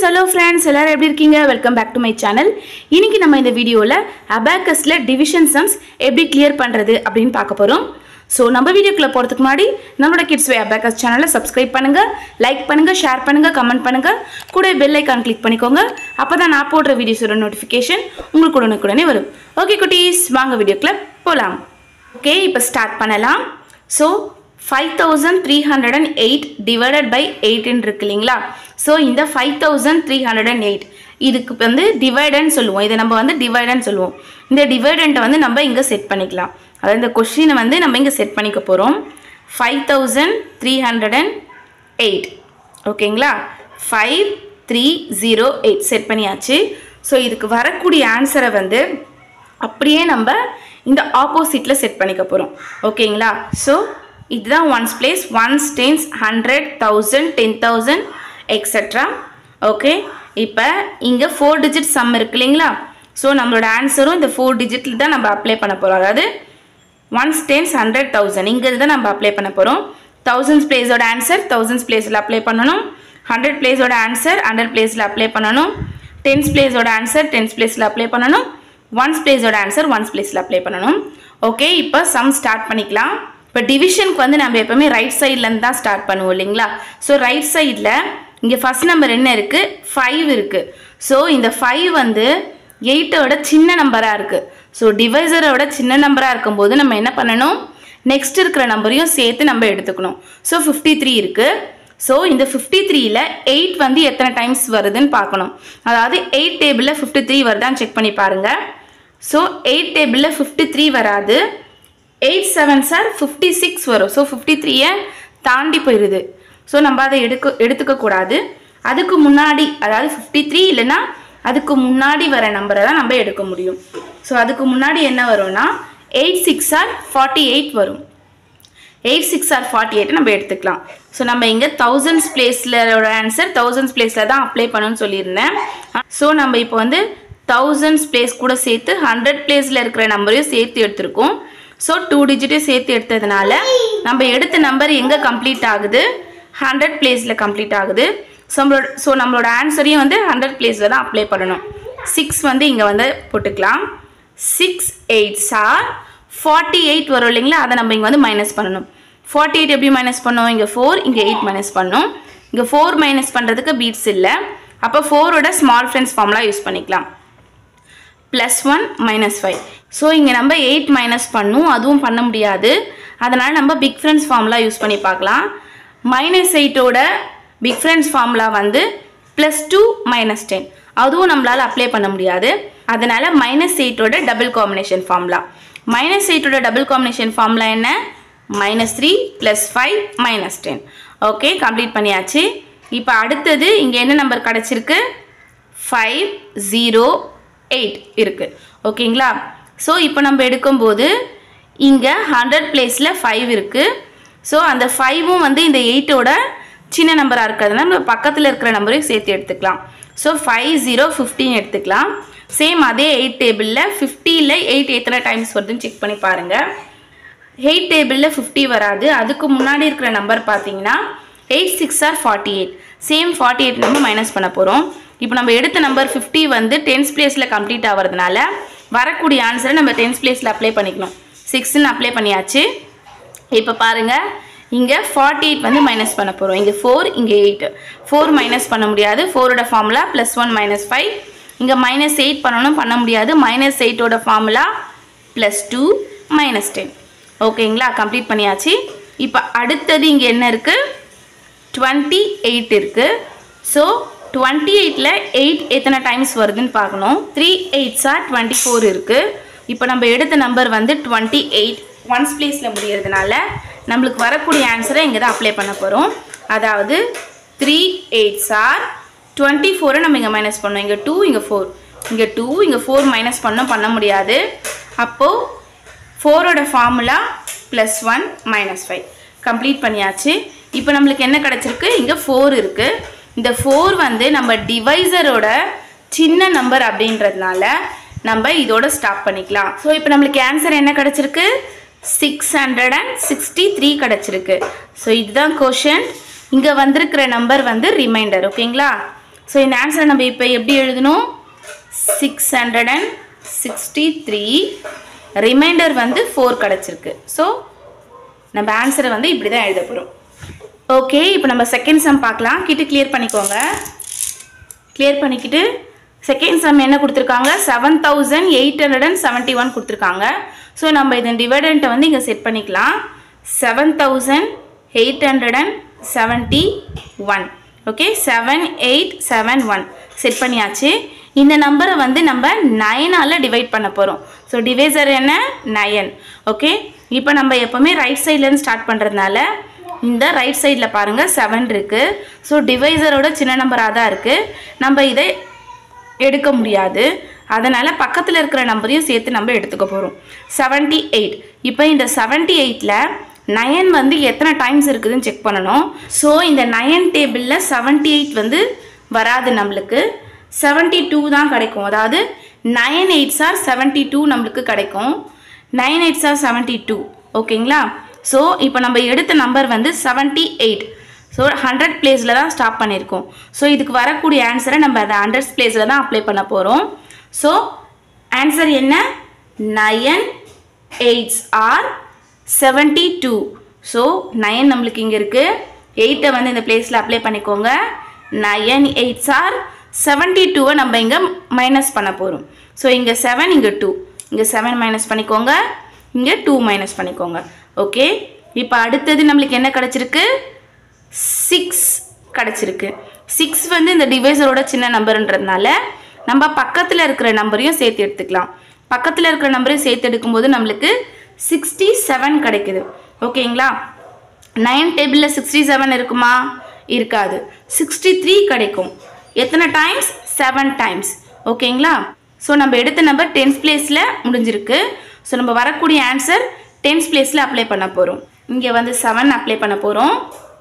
hello friends எல்லாரும் எப்படி இருக்கீங்க welcome back to my channel இன்னைக்கு நம்ம இந்த வீடியோவில் அபாக்கஸில் டிவிஷன் சம்ஸ் எப்படி கிளியர் பண்ணுறது அப்படின்னு பார்க்க போகிறோம் ஸோ நம்ம வீடியோக்குள்ளே போகிறதுக்கு முன்னாடி நம்மளோட கிட்ஸ் வே அபாக்கஸ் சேனலை சப்ஸ்கிரைப் பண்ணுங்கள் லைக் பண்ணுங்கள் ஷேர் பண்ணுங்கள் கமெண்ட் பண்ணுங்கள் கூட பெல் ஐக்கான் கிளிக் பண்ணிக்கோங்க அப்போ தான் நான் போடுற வீடியோஸோட நோட்டிஃபிகேஷன் உங்களுக்கு உடனுக்குடனே வரும் ஓகே குட்டீஸ் வாங்க வீடியோக்குள்ளே போகலாம் ஓகே இப்போ ஸ்டார்ட் பண்ணலாம் so five thousand three hundred and eight divided by எயிட்னு இருக்கு இல்லைங்களா ஸோ இந்த five thousand three hundred and eight இதுக்கு வந்து டிவைடன் சொல்லுவோம் இதை நம்ம வந்து டிவைடன் சொல்லுவோம் இந்த டிவைடண்ட்டை வந்து நம்ம இங்கே செட் பண்ணிக்கலாம் அதாவது இந்த கொஷினை வந்து நம்ம இங்கே செட் பண்ணிக்க போகிறோம் five thousand three hundred and eight ஓகேங்களா five three zero eight set பண்ணியாச்சு ஸோ இதுக்கு வரக்கூடிய ஆன்சரை வந்து அப்படியே நம்ம இந்த ஆப்போசிட்டில் செட் பண்ணிக்க போகிறோம் ஓகேங்களா ஸோ இதுதான் ones place ones tens hundred thousand ten thousand extra okay இப்போ இங்கே ஃபோர் டிஜிட் சம் இருக்கு இல்லைங்களா ஸோ நம்மளோட ஆன்சரும் இந்த ஃபோர் டிஜிட்டில் தான் நம்ம அப்ளை பண்ண போகிறோம் அதாவது ஒன்ஸ் டென்ஸ் ஹண்ட்ரட் தௌசண்ட் இங்கே தான் நம்ம அப்ளை பண்ண போகிறோம் தௌசண்ட்ஸ் பிளேஸோட ஆன்சர் தௌசண்ட்ஸ் பிளேஸில் அப்ளை பண்ணணும் ஹண்ட்ரட் பிளேஸோட ஆன்சர் ஹண்ட்ரட் பிளேஸில் அப்ளை பண்ணணும் டென்ஸ் பிளேஸோட ஆன்சர் டென்ஸ் பிளேஸில் அப்ளை பண்ணணும் ஒன்ஸ் பிளேஸோட ஆன்சர் ஒன்ஸ் பிளேஸில் அப்ளை பண்ணணும் ஓகே இப்போ சம் ஸ்டார்ட் பண்ணிக்கலாம் இப்போ டிவிஷனுக்கு வந்து நம்ம எப்போவுமே ரைட் சைட்லேருந்து தான் ஸ்டார்ட் பண்ணுவோம் இல்லைங்களா ஸோ ரைட் சைடில் இங்கே ஃபஸ்ட் நம்பர் என்ன இருக்குது ஃபைவ் இருக்குது ஸோ இந்த ஃபைவ் வந்து எயிட்டோட சின்ன நம்பராக இருக்குது ஸோ டிவைசரோட சின்ன நம்பராக இருக்கும்போது நம்ம என்ன பண்ணணும் நெக்ஸ்ட் இருக்கிற நம்பரையும் சேர்த்து நம்ம எடுத்துக்கணும் ஸோ ஃபிஃப்டி த்ரீ இருக்குது ஸோ இந்த ஃபிஃப்டி த்ரீயில் எயிட் வந்து எத்தனை டைம்ஸ் வருதுன்னு பார்க்கணும் அதாவது எயிட் டேபிளில் ஃபிஃப்டி த்ரீ வருதான்னு செக் பண்ணி பாருங்கள் ஸோ எயிட் டேபிளில் ஃபிஃப்டி த்ரீ வராது eight seven sir fifty six வரும் ஸோ ஃபிஃப்டி த்ரீயை தாண்டி போயிடுது ஸோ நம்ம அதை எடுக்க எடுத்துக்க கூடாது அதுக்கு முன்னாடி அதாவது ஃபிஃப்டி த்ரீ இல்லைன்னா அதுக்கு முன்னாடி வர நம்பரை தான் நம்ம எடுக்க முடியும் ஸோ அதுக்கு முன்னாடி என்ன வரும்னா eight six are forty eight வரும் eight six are forty eight நம்ம எடுத்துக்கலாம் ஸோ நம்ம இங்கே தௌசண்ட்ஸ் பிளேஸில் ஆன்சர் தௌசண்ட்ஸ் பிளேஸில் தான் அப்ளை பண்ணணும்னு சொல்லியிருந்தேன் ஸோ நம்ம இப்போ வந்து தௌசண்ட்ஸ் பிளேஸ் கூட சேர்த்து ஹண்ட்ரட் பிளேஸில் இருக்கிற நம்பரையும் சேர்த்து எடுத்திருக்கோம் ஸோ டூ டிஜிட்டையும் சேர்த்து எடுத்ததுனால நம்ம எடுத்த நம்பர் எங்கே கம்ப்ளீட் ஆகுது ஹண்ட்ரட் பிளேஸில் கம்ப்ளீட் ஆகுது ஸோ நம்மளோட ஸோ நம்மளோட ஆன்சரையும் வந்து ஹண்ட்ரட் பிளேஸில் தான் அப்ளை பண்ணணும் சிக்ஸ் வந்து இங்கே வந்து போட்டுக்கலாம் six eights are forty eight வரும் இல்லைங்களா அதை நம்ம இங்கே வந்து மைனஸ் பண்ணணும் ஃபார்ட்டி எயிட் எப்படி மைனஸ் பண்ணோம் இங்கே ஃபோர் இங்கே எயிட் மைனஸ் பண்ணோம் இங்கே ஃபோர் மைனஸ் பண்ணுறதுக்கு பீட்ஸ் இல்லை அப்போ ஃபோரோட ஸ்மால் ஃப்ரெண்ட்ஸ் ஃபார்ம்லாம் யூஸ் பண்ணிக்கலாம் plus one minus five so இங்கே நம்ம எயிட் மைனஸ் பண்ணும் அதுவும் பண்ண முடியாது அதனால் நம்ம பிக் ஃப்ரெண்ட்ஸ் ஃபார்முலா யூஸ் பண்ணி பார்க்கலாம் மைனஸ் எயிட்டோட பிக் ஃப்ரெண்ட்ஸ் ஃபார்முலா வந்து ப்ளஸ் டூ மைனஸ் டென் அதுவும் நம்மளால் அப்ளை பண்ண முடியாது அதனால் மைனஸ் எயிட்டோட டபுள் காம்பினேஷன் ஃபார்முலா மைனஸ் எயிட்டோட டபுள் காம்பினேஷன் ஃபார்முலா என்ன minus three plus five minus ten okay complete பண்ணியாச்சு இப்போ அடுத்தது இங்கே என்ன நம்பர் கிடச்சிருக்கு ஃபைவ் ஜீரோ எயிட் இருக்குது ஓகேங்களா ஸோ இப்போ நம்ம எடுக்கும்போது இங்கே ஹண்ட்ரட் பிளேஸில் ஃபைவ் இருக்குது ஸோ அந்த ஃபைவும் வந்து இந்த எயிட்டோட சின்ன நம்பராக இருக்கிறதுனால நம்ம பக்கத்தில் இருக்கிற நம்பரையும் சேர்த்து எடுத்துக்கலாம் ஸோ ஃபைவ் ஜீரோ ஃபிஃப்டின் எடுத்துக்கலாம் சேம் அதே எயிட் டேபிளில் ஃபிஃப்டியில் எயிட் எத்தனை டைம்ஸ் வருதுன்னு செக் பண்ணி பாருங்கள் எயிட் டேபிளில் ஃபிஃப்டி வராது அதுக்கு முன்னாடி இருக்கிற நம்பர் பார்த்தீங்கன்னா eight six are forty eight same forty eight நம்ம மைனஸ் பண்ண போகிறோம் இப்போ நம்ம எடுத்த நம்பர் ஃபிஃப்டி வந்து டென்ஸ் பிளேஸில் கம்ப்ளீட் ஆகிறதுனால வரக்கூடிய ஆன்சரை நம்ம டென்ஸ் பிளேஸில் அப்ளை பண்ணிக்கணும் சிக்ஸ்ன்னு அப்ளை பண்ணியாச்சு இப்போ பாருங்கள் இங்கே ஃபார்ட்டி எயிட் வந்து மைனஸ் பண்ண போகிறோம் இங்கே ஃபோர் இங்கே எயிட் ஃபோர் மைனஸ் பண்ண முடியாது ஃபோரோட formula plus one minus five இங்கே மைனஸ் எயிட் பண்ணணும் பண்ண முடியாது மைனஸ் எயிட்டோட formula plus two minus ten ஓகேங்களா கம்ப்ளீட் பண்ணியாச்சு இப்போ அடுத்தது இங்கே என்ன இருக்குது டுவெண்ட்டி எயிட் இருக்குது ஸோ டுவெண்ட்டி எயிட்டில் எயிட் எத்தனை டைம்ஸ் வருதுன்னு பார்க்கணும் த்ரீ எயிட்ஸாக டுவெண்ட்டி ஃபோர் இருக்குது இப்போ நம்ம எடுத்த நம்பர் வந்து டுவெண்ட்டி எயிட் ஒன்ஸ் பிளேஸில் முடியறதுனால நம்மளுக்கு வரக்கூடிய ஆன்சரை இங்கே தான் அப்ளை பண்ண போகிறோம் அதாவது த்ரீ எயிட்ஸ் ஆர் டுவெண்ட்டி ஃபோரை நம்ம இங்கே மைனஸ் பண்ணோம் இங்கே டூ இங்கே ஃபோர் இங்கே டூ இங்கே ஃபோர் மைனஸ் பண்ணோம் பண்ண முடியாது அப்போது ஃபோரோட formula plus one minus five complete பண்ணியாச்சு இப்போ நம்மளுக்கு என்ன கிடச்சிருக்கு இங்கே ஃபோர் இருக்குது இந்த ஃபோர் வந்து நம்ம டிவைசரோட சின்ன நம்பர் அப்படின்றதுனால நம்ம இதோட ஸ்டாப் பண்ணிக்கலாம் ஸோ இப்போ நம்மளுக்கு ஆன்சர் என்ன கிடச்சிருக்கு six hundred and sixty three கிடச்சிருக்கு ஸோ இதுதான் கொஷன் இங்கே வந்திருக்கிற நம்பர் வந்து ரிமைண்டர் ஓகேங்களா ஸோ இந்த ஆன்சரை நம்ம இப்போ எப்படி எழுதணும் six hundred and sixty three reminder வந்து ஃபோர் கிடச்சிருக்கு ஸோ நம்ம ஆன்சரை வந்து இப்படி தான் எழுத போகிறோம் ஓகே இப்போ நம்ம செகண்ட் சம் பார்க்கலாம் கிட்ட கிளியர் பண்ணிக்கோங்க கிளியர் பண்ணிக்கிட்டு செகண்ட் சம் என்ன கொடுத்துருக்காங்க seven thousand eight hundred and seventy one கொடுத்துருக்காங்க ஸோ நம்ம இதன் டிவைடண்ட்டை வந்து இங்கே செட் பண்ணிக்கலாம் seven thousand eight hundred and seventy one okay seven eight seven one set பண்ணியாச்சு இந்த நம்பரை வந்து நம்ம நயனால் டிவைட் பண்ண போகிறோம் ஸோ டிவைசர் என்ன நயன் ஓகே இப்போ நம்ம எப்போவுமே ரைட் சைட்லேருந்து ஸ்டார்ட் பண்ணுறதுனால இந்த ரைட் சைடில் பாருங்கள் செவன் இருக்குது ஸோ டிவைசரோட சின்ன நம்பராக தான் இருக்குது நம்ம இதை எடுக்க முடியாது அதனால் பக்கத்தில் இருக்கிற நம்பரையும் சேர்த்து நம்ம எடுத்துக்க போகிறோம் செவன்ட்டி எயிட் இப்போ இந்த செவன்ட்டி எயிட்டில் நயன் வந்து எத்தனை டைம்ஸ் இருக்குதுன்னு செக் பண்ணணும் ஸோ இந்த நயன் டேபிளில் செவன்ட்டி எயிட் வந்து வராது நம்மளுக்கு செவன்ட்டி டூ தான் கிடைக்கும் அதாவது nine eights are seventy two நம்மளுக்கு கிடைக்கும் nine eights are seventy two ஓகேங்களா ஸோ இப்போ நம்ம எடுத்த நம்பர் வந்து செவன்ட்டி எயிட் ஸோ ஹண்ட்ரட் பிளேஸில் தான் ஸ்டாப் பண்ணியிருக்கோம் ஸோ இதுக்கு வரக்கூடிய ஆன்சரை நம்ம அதை ஹண்ட்ரட் பிளேஸில் தான் அப்ளை பண்ண போகிறோம் ஸோ ஆன்சர் என்ன nine eights are seventy two so nine நம்மளுக்கு இங்கே இருக்குது எயிட்டை வந்து இந்த பிளேஸில் அப்ளை பண்ணிக்கோங்க நயன் எயிட்ஸ் ஆர் செவன்ட்டி டூவை நம்ம இங்கே மைனஸ் பண்ண போகிறோம் ஸோ இங்கே செவன் இங்கே டூ இங்கே செவன் மைனஸ் பண்ணிக்கோங்க இங்கே டூ மைனஸ் பண்ணிக்கோங்க ஓகே இப்போ அடுத்தது நம்மளுக்கு என்ன கிடச்சிருக்கு சிக்ஸ் கிடச்சிருக்கு சிக்ஸ் வந்து இந்த டிவைசரோட சின்ன நம்பர்ன்றதுனால நம்ம பக்கத்தில் இருக்கிற நம்பரையும் சேர்த்து எடுத்துக்கலாம் பக்கத்தில் இருக்கிற நம்பரையும் சேர்த்து எடுக்கும்போது நம்மளுக்கு சிக்ஸ்டி செவன் கிடைக்குது ஓகேங்களா நைன் டேபிளில் சிக்ஸ்டி செவன் இருக்குமா இருக்காது சிக்ஸ்டி த்ரீ கிடைக்கும் எத்தனை டைம்ஸ் செவன் டைம்ஸ் ஓகேங்களா ஸோ நம்ம எடுத்த நம்பர் டென்த் பிளேஸில் முடிஞ்சிருக்கு ஸோ நம்ம வரக்கூடிய ஆன்சர் டென்த் பிளேஸில் அப்ளை பண்ண போகிறோம் இங்கே வந்து செவன் அப்ளை பண்ண போகிறோம்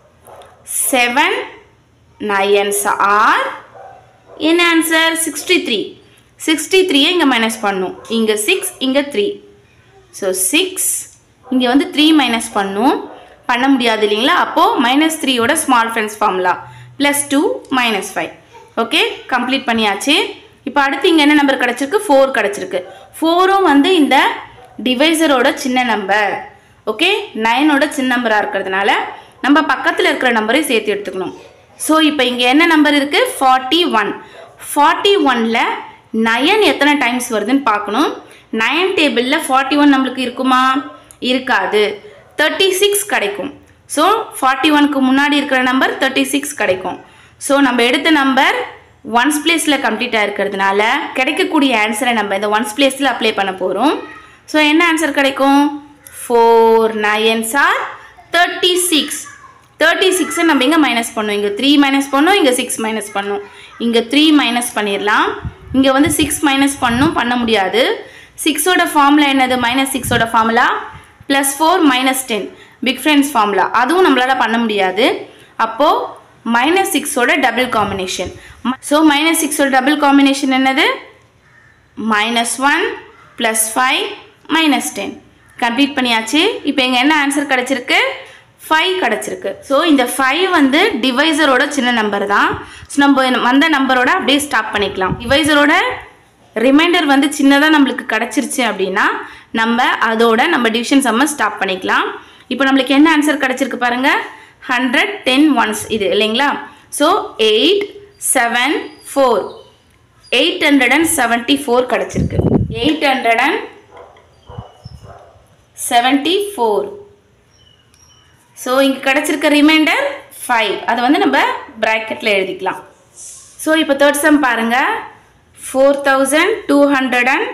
செவன் நயன்ஸ் ஆர் என்ன ஆன்சர் சிக்ஸ்டி த்ரீ சிக்ஸ்டி த்ரீயை இங்கே மைனஸ் பண்ணும் இங்கே சிக்ஸ் இங்கே த்ரீ ஸோ சிக்ஸ் இங்கே வந்து த்ரீ மைனஸ் பண்ணும் பண்ண முடியாது இல்லைங்களா அப்போது மைனஸ் த்ரீயோட small friends formula plus two minus five okay complete பண்ணியாச்சு இப்போ அடுத்து இங்கே என்ன நம்பர் கிடச்சிருக்கு ஃபோர் கிடச்சிருக்கு ஃபோரும் வந்து இந்த டிவைசரோட சின்ன நம்பர் ஓகே நைனோட சின்ன நம்பராக இருக்கிறதுனால நம்ம பக்கத்தில் இருக்கிற நம்பரையும் சேர்த்து எடுத்துக்கணும் ஸோ இப்போ இங்கே என்ன நம்பர் இருக்குது ஃபார்ட்டி ஒன் ஃபார்ட்டி ஒனில் நயன் எத்தனை டைம்ஸ் வருதுன்னு பார்க்கணும் நயன் டேபிளில் ஃபார்ட்டி ஒன் நம்மளுக்கு இருக்குமா இருக்காது தேர்ட்டி சிக்ஸ் கிடைக்கும் ஸோ ஃபார்ட்டி ஒனுக்கு முன்னாடி இருக்கிற நம்பர் தேர்ட்டி சிக்ஸ் கிடைக்கும் ஸோ நம்ம எடுத்த நம்பர் ஒன்ஸ் பிளேஸில் கம்ப்ளீட்டாக இருக்கிறதுனால கிடைக்கக்கூடிய ஆன்சரை நம்ம இந்த ஒன்ஸ் பிளேஸில் அப்ளை பண்ண போகிறோம் ஸோ என்ன ஆன்சர் கிடைக்கும் four nines are thirty six thirty சிக்ஸை நம்ம இங்கே மைனஸ் பண்ணோம் இங்கே த்ரீ மைனஸ் பண்ணோம் இங்கே சிக்ஸ் மைனஸ் பண்ணோம் இங்கே த்ரீ மைனஸ் பண்ணிடலாம் இங்கே வந்து சிக்ஸ் மைனஸ் பண்ணும் பண்ண முடியாது சிக்ஸோட ஃபார்முலா என்னது மைனஸ் சிக்ஸோட formula plus four minus ten big friends formula அதுவும் நம்மளால் பண்ண முடியாது அப்போது மைனஸ் சிக்ஸோட டபுள் காம்பினேஷன் ஸோ மைனஸ் சிக்ஸோட டபுள் காம்பினேஷன் என்னது minus one plus five minus ten complete பண்ணியாச்சு இப்போ எங்கள் என்ன ஆன்சர் கிடச்சிருக்கு ஃபைவ் கிடச்சிருக்கு ஸோ இந்த ஃபைவ் வந்து டிவைசரோட சின்ன நம்பர் தான் ஸோ நம்ம வந்த நம்பரோட அப்படியே ஸ்டாப் பண்ணிக்கலாம் டிவைசரோட ரிமைண்டர் வந்து சின்னதாக நம்மளுக்கு கிடச்சிருச்சு அப்படின்னா நம்ம அதோட நம்ம டிவிஷன் சம்ம ஸ்டாப் பண்ணிக்கலாம் இப்போ நம்மளுக்கு என்ன ஆன்சர் கிடச்சிருக்கு பாருங்கள் ஹண்ட்ரட் டென் ஒன்ஸ் இது இல்லைங்களா so eight seven four eight hundred and seventy four கிடச்சிருக்கு eight hundred and seventy four so இங்கே கிடச்சிருக்க ரிமைண்டர் ஃபைவ் அதை வந்து நம்ம ப்ராக்கெட்டில் எழுதிக்கலாம் ஸோ இப்போ தேர்ட் சம் பாருங்கள் four thousand two hundred and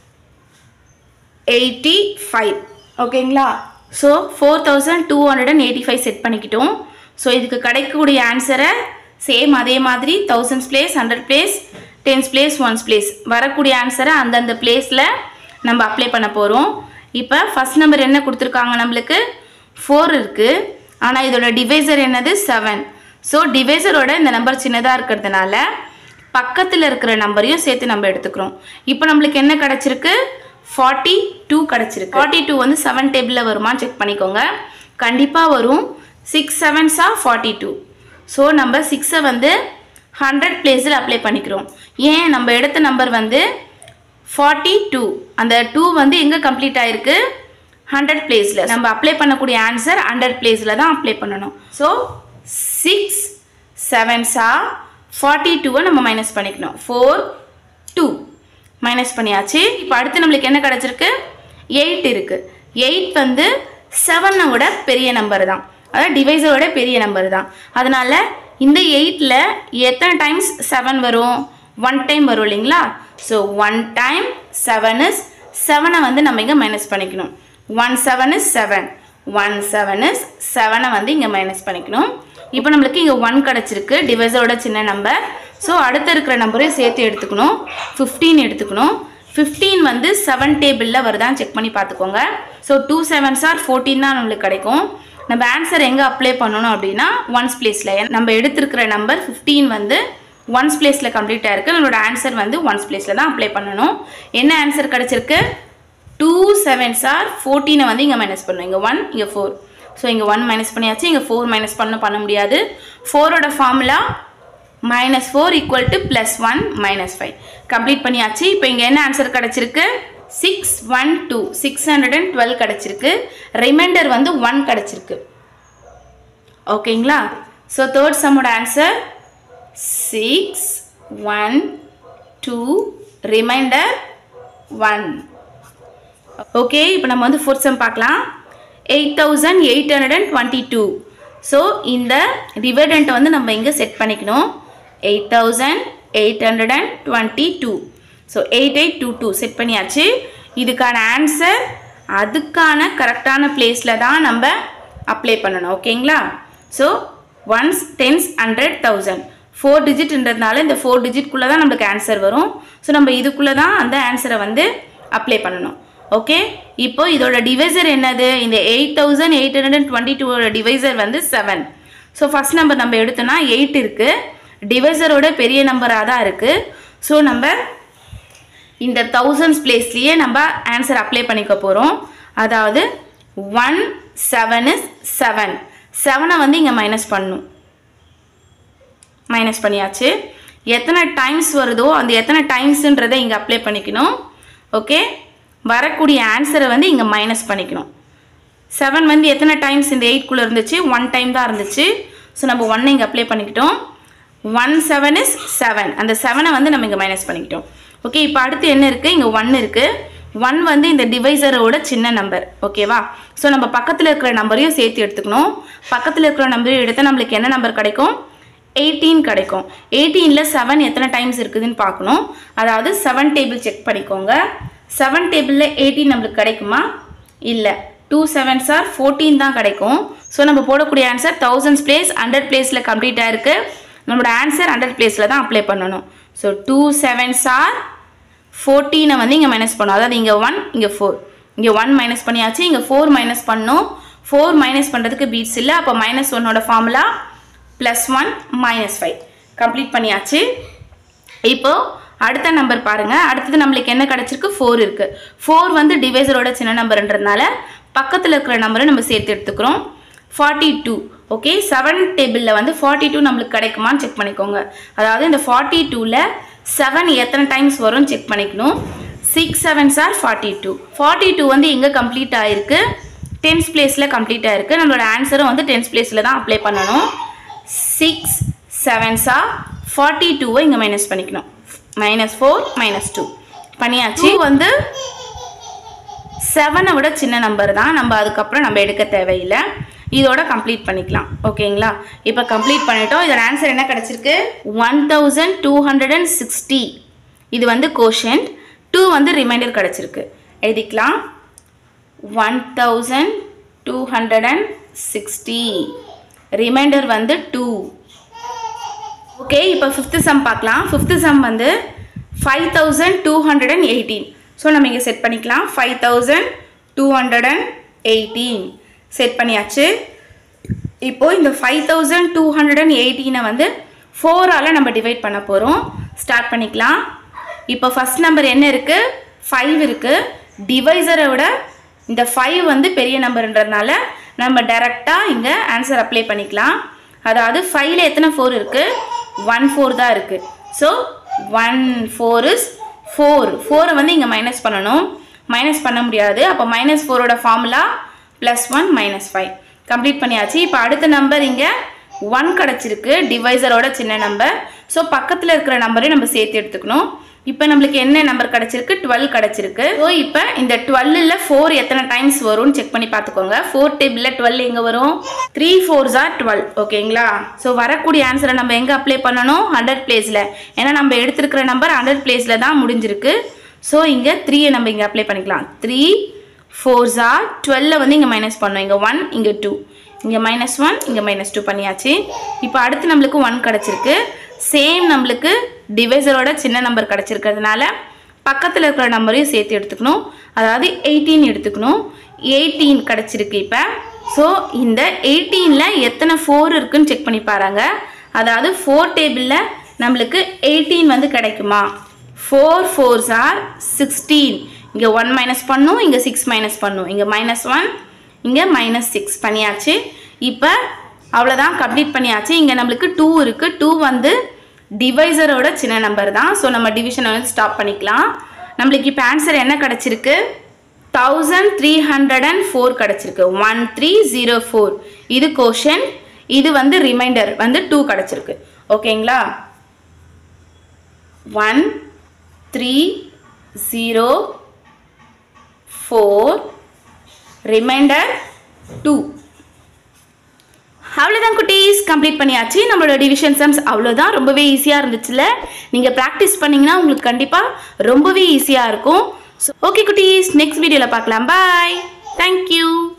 eighty five ஓகேங்களா so four thousand two hundred and eighty five set பண்ணிக்கிட்டோம் ஸோ இதுக்கு கிடைக்கக்கூடிய ஆன்சரை சேம் அதே மாதிரி thousands place hundred place tens place ones place வரக்கூடிய ஆன்சரை அந்தந்த பிளேஸில் நம்ம அப்ளை பண்ண போகிறோம் இப்போ ஃபஸ்ட் நம்பர் என்ன கொடுத்துருக்காங்க நம்மளுக்கு ஃபோர் இருக்குது ஆனால் இதோட டிவைசர் என்னது செவன் ஸோ டிவைசரோட இந்த நம்பர் சின்னதாக இருக்கிறதுனால பக்கத்தில் இருக்கிற நம்பரையும் சேர்த்து நம்ம எடுத்துக்கிறோம் இப்போ நம்மளுக்கு என்ன கிடச்சிருக்கு ஃபார்ட்டி டூ கிடச்சிருக்கு ஃபார்ட்டி டூ வந்து செவன் டேபிளில் வருமான்னு செக் பண்ணிக்கோங்க கண்டிப்பாக வரும் சிக்ஸ் செவன்ஸா ஃபார்ட்டி டூ ஸோ நம்ம சிக்ஸை வந்து ஹண்ட்ரட் பிளேஸில் அப்ளை பண்ணிக்கிறோம் ஏன் நம்ம எடுத்த நம்பர் வந்து ஃபார்ட்டி டூ அந்த டூ வந்து எங்கே கம்ப்ளீட் ஆயிருக்கு ஹண்ட்ரட் பிளேஸில் நம்ம அப்ளை பண்ணக்கூடிய ஆன்சர் ஹண்ட்ரட் பிளேஸில் தான் அப்ளை பண்ணணும் ஸோ சிக்ஸ் செவன்ஸா ஃபார்ட்டி டூவை நம்ம மைனஸ் பண்ணிக்கணும் ஃபோர் டூ மைனஸ் பண்ணியாச்சு இப்போ அடுத்து நம்மளுக்கு என்ன கிடச்சிருக்கு எயிட் இருக்குது எயிட் வந்து செவனை விட பெரிய நம்பர் தான் அதாவது டிவைஸரோட பெரிய நம்பர் தான் அதனால் இந்த எயிட்டில் எத்தனை டைம்ஸ் செவன் வரும் ஒன் டைம் வரும் இல்லைங்களா so one time seven is செவனை வந்து நம்ம இங்கே மைனஸ் பண்ணிக்கணும் one seven is seven one seven is செவனை வந்து இங்கே மைனஸ் பண்ணிக்கணும் இப்போ நம்மளுக்கு இங்கே ஒன் கிடச்சிருக்கு டிவைஸரோட சின்ன நம்பர் ஸோ அடுத்து இருக்கிற நம்பரையும் சேர்த்து எடுத்துக்கணும் ஃபிஃப்டீன் எடுத்துக்கணும் ஃபிஃப்டீன் வந்து செவன் டேபிளில் வருதான்னு செக் பண்ணி பார்த்துக்கோங்க so two sevens are fourteen தான் நம்மளுக்கு கிடைக்கும் நம்ம ஆன்சர் எங்கே அப்ளை பண்ணணும் அப்படின்னா ஒன்ஸ் பிளேஸில் நம்ம எடுத்திருக்கிற நம்பர் ஃபிஃப்டீன் வந்து ஒன்ஸ் பிளேஸில் கம்ப்ளீட் ஆயிருக்கு நம்மளோட ஆன்சர் வந்து ஒன்ஸ் பிளேஸில் தான் அப்ளை பண்ணணும் என்ன ஆன்சர் கிடச்சிருக்கு டூ செவன்ஸ் ஆர் ஃபோர்டீனை வந்து இங்கே மைனஸ் பண்ணணும் இங்கே ஒன் இங்கே ஃபோர் ஸோ இங்கே ஒன் மைனஸ் பண்ணியாச்சு இங்கே ஃபோர் மைனஸ் பண்ண பண்ண முடியாது ஃபோரோட formula minus four equal to plus one minus five complete பண்ணியாச்சு இப்போ இங்கே என்ன ஆன்சர் கிடச்சிருக்கு six one two six hundred and twelve கிடச்சிருக்கு ரிமைண்டர் வந்து ஒன் கிடச்சிருக்கு ஓகேங்களா ஸோ தேர்ட் சம்மோட answer six one two reminder one okay இப்போ நம்ம வந்து ஃபோர்த் சம் பார்க்கலாம் eight thousand eight hundred and twenty two so இந்த டிவைடண்ட்டை வந்து நம்ம இங்கே செட் பண்ணிக்கணும் eight thousand eight hundred and twenty two so eight eight two two set பண்ணியாச்சு இதுக்கான ஆன்சர் அதுக்கான கரெக்டான பிளேஸில் தான் நம்ம அப்ளை பண்ணணும் ஓகேங்களா so ones tens hundred thousand four டிஜிட்ன்றதுனால இந்த ஃபோர் டிஜிட்குள்ளே தான் நம்மளுக்கு ஆன்சர் வரும் ஸோ நம்ம இதுக்குள்ளே தான் அந்த ஆன்சரை வந்து அப்ளை பண்ணணும் ஓகே இப்போ இதோட டிவைசர் என்னது இந்த eight thousand eight hundred and twenty டூவோட டிவைசர் வந்து செவன் ஸோ ஃபஸ்ட் நம்பர் நம்ம எடுத்தோன்னா எயிட் இருக்குது டிவைசரோட பெரிய நம்பராக தான் இருக்குது ஸோ நம்ம இந்த தௌசண்ட்ஸ் பிளேஸ்லேயே நம்ம ஆன்சர் அப்ளை பண்ணிக்க போகிறோம் அதாவது ஒன் செவன் இஸ் செவன் செவனை வந்து இங்கே மைனஸ் பண்ணும் மைனஸ் பண்ணியாச்சு எத்தனை டைம்ஸ் வருதோ அந்த எத்தனை டைம்ஸுன்றதை இங்கே அப்ளை பண்ணிக்கணும் ஓகே வரக்கூடிய ஆன்சரை வந்து இங்கே மைனஸ் பண்ணிக்கணும் செவன் வந்து எத்தனை டைம்ஸ் இந்த எயிட்குள்ளே இருந்துச்சு ஒன் டைம் தான் இருந்துச்சு ஸோ நம்ம ஒன்னை இங்கே அப்ளை பண்ணிக்கிட்டோம் ஒன் செவன் இஸ் செவன் அந்த செவனை வந்து நம்ம இங்கே மைனஸ் பண்ணிக்கிட்டோம் ஓகே இப்போ அடுத்து என்ன இருக்குது இங்கே ஒன் இருக்குது ஒன் வந்து இந்த டிவைசரோட சின்ன நம்பர் ஓகேவா ஸோ நம்ம பக்கத்தில் இருக்கிற நம்பரையும் சேர்த்து எடுத்துக்கணும் பக்கத்தில் இருக்கிற நம்பரையும் எடுத்தால் நம்மளுக்கு என்ன நம்பர் கிடைக்கும் எயிட்டீன் கிடைக்கும் எயிட்டீனில் செவன் எத்தனை டைம்ஸ் இருக்குதுன்னு பார்க்கணும் அதாவது செவன் டேபிள் செக் பண்ணிக்கோங்க செவன் டேபிளில் எயிட்டீன் நம்மளுக்கு கிடைக்குமா இல்லை டூ செவன்ஸ் ஆர் ஃபோர்டீன் தான் கிடைக்கும் ஸோ நம்ம போடக்கூடிய ஆன்சர் தௌசண்ட்ஸ் பிளேஸ் ஹண்ட்ரட் பிளேஸில் கம்ப்ளீட் ஆயிருக்கு நம்மளோட ஆன்சர் ஹண்ட்ரட் பிளேஸில் தான் அப்ளை பண்ணணும் ஸோ டூ செவன்ஸ் ஆர் ஃபோர்டீனை வந்து இங்கே மைனஸ் பண்ணோம் அதாவது இங்கே ஒன் இங்கே ஃபோர் இங்கே ஒன் மைனஸ் பண்ணியாச்சு இங்கே ஃபோர் மைனஸ் பண்ணோம் ஃபோர் மைனஸ் பண்ணுறதுக்கு பீட்ஸ் இல்லை அப்போ மைனஸ் ஒன்னோட formula plus one minus five complete பண்ணியாச்சு இப்போ அடுத்த நம்பர் பாருங்க அடுத்தது நம்மளுக்கு என்ன கிடைச்சிருக்கு ஃபோர் இருக்கு ஃபோர் வந்து டிவைசரோட சின்ன நம்பர்ன்றதுனால பக்கத்தில் இருக்கிற நம்பரை நம்ம சேர்த்து எடுத்துக்கிறோம் ஃபார்ட்டி டூ ஓகே செவன் டேபிளில் வந்து ஃபார்ட்டி டூ நம்மளுக்கு கிடைக்குமான்னு செக் பண்ணிக்கோங்க அதாவது இந்த ஃபார்ட்டி டூவில் செவன் எத்தனை டைம்ஸ் வரும்னு செக் பண்ணிக்கணும் six sevens are forty two forty two வந்து எங்கே கம்ப்ளீட் ஆகிருக்கு டென்ஸ் பிளேஸில் கம்ப்ளீட் ஆகிருக்கு நம்மளோட ஆன்சரும் வந்து டென்ஸ் பிளேஸில் தான் அப்ளை பண்ணணும் சிக்ஸ் செவன்ஸா ஃபார்ட்டி டூவை இங்கே மைனஸ் பண்ணிக்கணும் மைனஸ் ஃபோர் மைனஸ் டூ பண்ணியாச்சு வந்து செவனை விட சின்ன நம்பர் தான் நம்ம அதுக்கப்புறம் நம்ம எடுக்க தேவையில்லை இதோட கம்ப்ளீட் பண்ணிக்கலாம் ஓகேங்களா இப்போ கம்ப்ளீட் பண்ணிட்டோம் இதோட ஆன்சர் என்ன கிடச்சிருக்கு one thousand two hundred and sixty இது வந்து கோஷன்ட் டூ வந்து ரிமைண்டர் கிடச்சிருக்கு எழுதிக்கலாம் one thousand two hundred and sixty reminder வந்து டூ ஓகே இப்போ ஃபிஃப்த்து சம் பார்க்கலாம் ஃபிஃப்த்து சம் வந்து five thousand two hundred and eighteen so நம்ம இங்கே செட் பண்ணிக்கலாம் five thousand two hundred and eighteen set பண்ணியாச்சு இப்போது இந்த five thousand two hundred and எயிட்டீனை வந்து ஃபோரால் நம்ம டிவைட் பண்ண போகிறோம் ஸ்டார்ட் பண்ணிக்கலாம் இப்போ ஃபஸ்ட் நம்பர் என்ன இருக்குது ஃபைவ் இருக்குது டிவைசரை விட இந்த ஃபைவ் வந்து பெரிய நம்பர்ன்றதுனால நம்ம டைரெக்டாக இங்கே ஆன்சர் அப்ளை பண்ணிக்கலாம் அதாவது ஃபைவ்ல எத்தனை ஃபோர் இருக்குது ஒன் ஃபோர் தான் இருக்குது so one four is four ஃபோரை வந்து இங்கே மைனஸ் பண்ணணும் மைனஸ் பண்ண முடியாது அப்போ மைனஸ் ஃபோரோட formula plus one minus five complete பண்ணியாச்சு இப்போ அடுத்த நம்பர் இங்கே ஒன் கிடச்சிருக்கு டிவைசரோட சின்ன நம்பர் ஸோ பக்கத்தில் இருக்கிற நம்பரையும் நம்ம சேர்த்து எடுத்துக்கணும் இப்போ நம்மளுக்கு என்ன நம்பர் கிடச்சிருக்கு டுவெல் கிடச்சிருக்கு ஸோ இப்போ இந்த டுவெல்லில் ஃபோர் எத்தனை டைம்ஸ் வரும்னு செக் பண்ணி பார்த்துக்கோங்க ஃபோர் டேபிளில் டுவெல் எங்கே வரும் த்ரீ ஃபோர்ஸ் ஆர் டுவெல் ஓகேங்களா ஸோ வரக்கூடிய ஆன்சரை நம்ம எங்கே அப்ளை பண்ணணும் ஹண்ட்ரட் பிளேஸில் ஏன்னா நம்ம எடுத்திருக்கிற நம்பர் ஹண்ட்ரட் பிளேஸில் தான் முடிஞ்சிருக்கு ஸோ இங்கே த்ரீயை நம்ம இங்கே அப்ளை பண்ணிக்கலாம் த்ரீ ஃபோர்ஸ் ஆர் டுவெல்ல வந்து இங்கே மைனஸ் பண்ணோம் இங்கே ஒன் இங்கே டூ இங்கே மைனஸ் ஒன் இங்கே மைனஸ் டூ பண்ணியாச்சு இப்போ அடுத்து நம்மளுக்கு ஒன் கிடச்சிருக்கு சேம் நம்மளுக்கு டிவைசரோட சின்ன நம்பர் கிடச்சிருக்கிறதுனால பக்கத்தில் இருக்கிற நம்பரையும் சேர்த்து எடுத்துக்கணும் அதாவது எயிட்டீன் எடுத்துக்கணும் எயிட்டீன் கிடச்சிருக்கு இப்போ ஸோ இந்த எயிட்டீனில் எத்தனை ஃபோர் இருக்குன்னு செக் பண்ணி பாருங்க அதாவது ஃபோர் டேபிளில் நம்மளுக்கு எயிட்டீன் வந்து கிடைக்குமா ஃபோர் ஃபோர்ஸ் ஆர் சிக்ஸ்டீன் இங்கே ஒன் மைனஸ் பண்ணும் இங்கே சிக்ஸ் மைனஸ் பண்ணும் இங்கே மைனஸ் ஒன் இங்கே மைனஸ் சிக்ஸ் பண்ணியாச்சு இப்போ அவ்வளோதான் கம்ப்ளீட் பண்ணியாச்சு இங்கே நம்மளுக்கு டூ இருக்குது டூ வந்து டிவைசரோட சின்ன நம்பர் தான் ஸோ நம்ம டிவிஷனை வந்து ஸ்டாப் பண்ணிக்கலாம் நம்மளுக்கு இப்போ ஆன்சர் என்ன கிடச்சிருக்கு thousand three hundred and four கிடச்சிருக்கு ஒன் த்ரீ ஜீரோ ஃபோர் இது கோஷன் இது வந்து ரிமைண்டர் வந்து டூ கிடச்சிருக்கு ஓகேங்களா one three zero four reminder two அவ்வளோதான் குட்டீஸ் கம்ப்ளீட் பண்ணியாச்சு நம்மளோட டிவிஷன் சம்ஸ் அவ்வளோதான் ரொம்பவே ஈஸியாக இருந்துச்சுல நீங்கள் ப்ராக்டிஸ் பண்ணிங்கன்னா உங்களுக்கு கண்டிப்பாக ரொம்பவே ஈஸியாக இருக்கும் ஸோ ஓகே குட்டீஸ் நெக்ஸ்ட் வீடியோவில் பார்க்கலாம் பாய் தேங்க்யூ